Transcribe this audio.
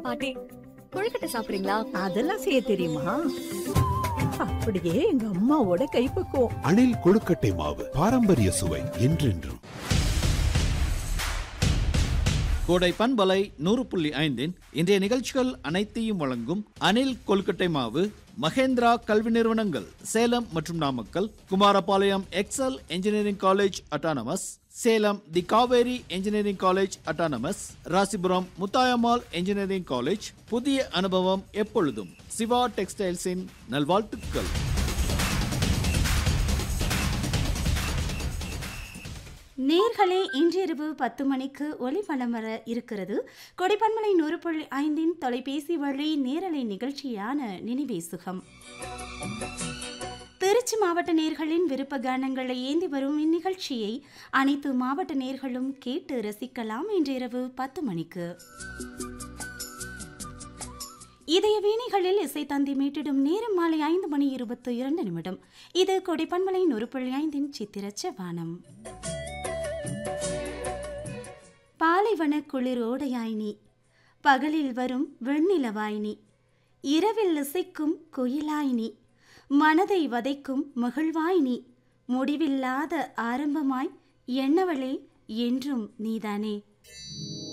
பாட்டி கொழுக்கட்டை சாப்பிடுறீங்களா அதெல்லாம் செய்ய தெரியுமா அப்படியே எங்க அம்மாவோட கைப்பக்குவம் அணில் கொழுக்கட்டை மாவு பாரம்பரிய சுவை என்றென்றும் கோடை பண்பலை நூறு புள்ளி ஐந்தின் இன்றைய நிகழ்ச்சிகள் அனைத்தையும் வழங்கும் அனில் கொல்கட்டை மாவு மகேந்திரா கல்வி நிறுவனங்கள் சேலம் மற்றும் Namakkal Kumarapalayam Excel engineering college autonomous Salem the Kaveri engineering college autonomous Rasipuram Muthayammal engineering college புதிய அனுபவம் எப்பொழுதும் சிவா டெக்ஸ்டைல்ஸின் நல்வாழ்த்துக்கள் நேர்களே இன்றிரவு பத்து மணிக்கு ஒளிபலம் வர இருக்கிறது கொடிப்பன்மலை நூறு புள்ளி ஐந்தின் தொலைபேசி வழி நேரலை நிகழ்ச்சியான நினைவே சுகம் திருச்சி மாவட்ட நேர்களின் விருப்ப கானங்களை ஏந்தி வரும் இந்நிகழ்ச்சியை அனைத்து மாவட்ட நேர்களும் கேட்டு ரசிக்கலாம் இன்றிரவு பத்து மணிக்கு இதய வீணைகளில் இசை தந்தி மீட்டிடும் நேரம் மாலை ஐந்து மணி இருபத்தி இரண்டு நிமிடம் இது கொடிப்பன்மலை நூறு புள்ளி ஐந்தின் சித்திரச்ச வானம் பாலைவன குளிரோடையாய்னி பகலில் வரும் வெண்ணிலவாய்னி இரவில் இசைக்கும் குயிலாய்னி மனதை வதைக்கும் மகிழ்வாய்னி முடிவில்லாத ஆரம்பமாய் என்னவளே என்றும் நீதானே